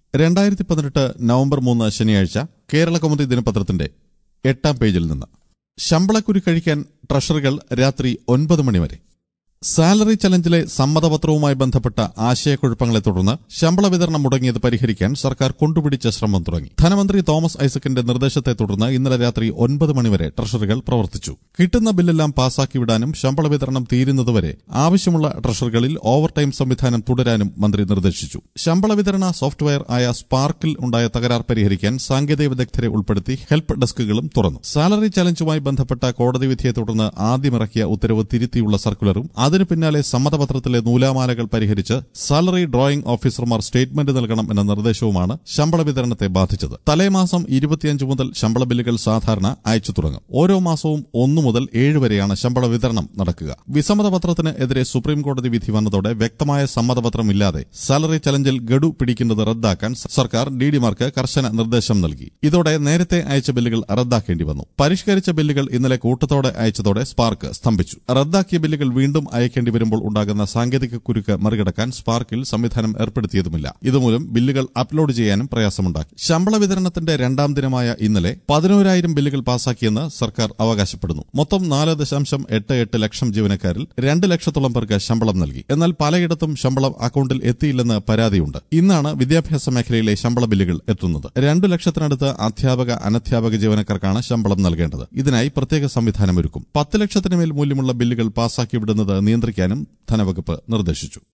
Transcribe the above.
രണ്ടായിരത്തി പതിനെട്ട് നവംബർ മൂന്ന് ശനിയാഴ്ച കേരള കൗമുദി ദിനപത്രത്തിന്റെ എട്ടാം പേജിൽ നിന്ന് ശമ്പളക്കുരു കഴിക്കാൻ ട്രഷറികൾ രാത്രി ഒൻപത് മണിവരെ സാലറി ചലഞ്ചിലെ സമ്മതപത്രവുമായി ബന്ധപ്പെട്ട ആശയക്കുഴപ്പങ്ങളെ തുടർന്ന് ശമ്പള വിതരണം മുടങ്ങിയത് പരിഹരിക്കാൻ സർക്കാർ കൊണ്ടുപിടിച്ച ശ്രമം തുടങ്ങി ധനമന്ത്രി തോമസ് ഐസക്കിന്റെ നിർദ്ദേശത്തെ തുടർന്ന് ഇന്നലെ രാത്രി ഒൻപത് മണിവരെ ട്രഷറികൾ പ്രവർത്തിച്ചു കിട്ടുന്ന ബില്ലെല്ലാം പാസാക്കി വിടാനും ശമ്പള വിതരണം തീരുന്നതുവരെ ആവശ്യമുള്ള ട്രഷറികളിൽ ഓവർ ടൈം സംവിധാനം തുടരാനും മന്ത്രി നിർദ്ദേശിച്ചു ശമ്പള വിതരണ സോഫ്റ്റ്വെയർ ആയ സ്പാർക്കിൽ ഉണ്ടായ തകരാർ പരിഹരിക്കാൻ സാങ്കേതിക വിദഗ്ധരെ ഉൾപ്പെടുത്തി ഹെൽപ്പ് ഡെസ്കുകളും തുറന്നു സാലറി ചലഞ്ചുമായി ബന്ധപ്പെട്ട കോടതി വിധിയെ തുടർന്ന് ആദ്യമിറക്കിയ ഉത്തരവ് തിരുത്തിയുള്ള സർക്കുലറും അതിനു പിന്നാലെ സമ്മതപത്രത്തിലെ നൂലാമാലകൾ പരിഹരിച്ച് സാലറി ഡ്രോയിംഗ് ഓഫീസർമാർ സ്റ്റേറ്റ്മെന്റ് നൽകണം എന്ന നിർദ്ദേശവുമാണ് ശമ്പള വിതരണത്തെ ബാധിച്ചത് തലേമാസം ഇരുപത്തിയഞ്ച് മുതൽ ശമ്പള ബില്ലുകൾ സാധാരണ അയച്ചു തുടങ്ങും ഓരോ മാസവും ഒന്നു മുതൽ ഏഴ് വരെയാണ് ശമ്പള വിതരണം നടക്കുക വിസമ്മതപത്രത്തിന് എതിരെ സുപ്രീം കോടതി വിധി വന്നതോടെ വ്യക്തമായ സമ്മതപത്രമില്ലാതെ സാലറി ചലഞ്ചിൽ ഗഡു പിടിക്കുന്നത് റദ്ദാക്കാൻ സർക്കാർ ഡിഡിമാർക്ക് കർശന നിർദ്ദേശം നൽകി ഇതോടെ നേരത്തെ അയച്ച ബില്ലുകൾ റദ്ദാക്കേണ്ടി വന്നു പരിഷ്കരിച്ച ബില്ലുകൾ ഇന്നലെ കൂട്ടത്തോടെ അയച്ചതോടെ സ്പാർക്ക് സ്തംഭിച്ചു റദ്ദാക്കിയ ബില്ലുകൾ വീണ്ടും അയക്കേണ്ടി വരുമ്പോൾ ഉണ്ടാകുന്ന സാങ്കേതിക കുരുക്ക് മറികടക്കാൻ സ്പാർക്കിൽ സംവിധാനം ഏർപ്പെടുത്തിയതുമില്ല ഇതുമൂലം ബില്ലുകൾ അപ്ലോഡ് ചെയ്യാനും പ്രയാസമുണ്ടാക്കി ശമ്പള വിതരണത്തിന്റെ രണ്ടാം ദിനമായ ഇന്നലെ പതിനോരായിരം ബില്ലുകൾ പാസാക്കിയെന്ന് സർക്കാർ അവകാശപ്പെടുന്നു മൊത്തം നാല് ദശാംശം എട്ട് എട്ട് ലക്ഷം ജീവനക്കാരിൽ രണ്ട് ലക്ഷത്തോളം പേർക്ക് ശമ്പളം നൽകി എന്നാൽ പലയിടത്തും ശമ്പളം അക്കൌണ്ടിൽ എത്തിയില്ലെന്ന് പരാതിയുണ്ട് ഇന്നാണ് വിദ്യാഭ്യാസ മേഖലയിലെ ശമ്പള ബില്ലുകൾ എത്തുന്നത് രണ്ടു ലക്ഷത്തിനടുത്ത് അധ്യാപക അനധ്യാപക ജീവനക്കാർക്കാണ് ശമ്പളം നൽകേണ്ടത് ഇതിനായി പ്രത്യേക സംവിധാനമൊരുക്കും പത്ത് ലക്ഷത്തിന് മേൽ മൂല്യമുള്ള ബില്ലുകൾ പാസാക്കി വിടുന്നത് നിയന്ത്രിക്കാനും ധനവകുപ്പ് നിർദ്ദേശിച്ചു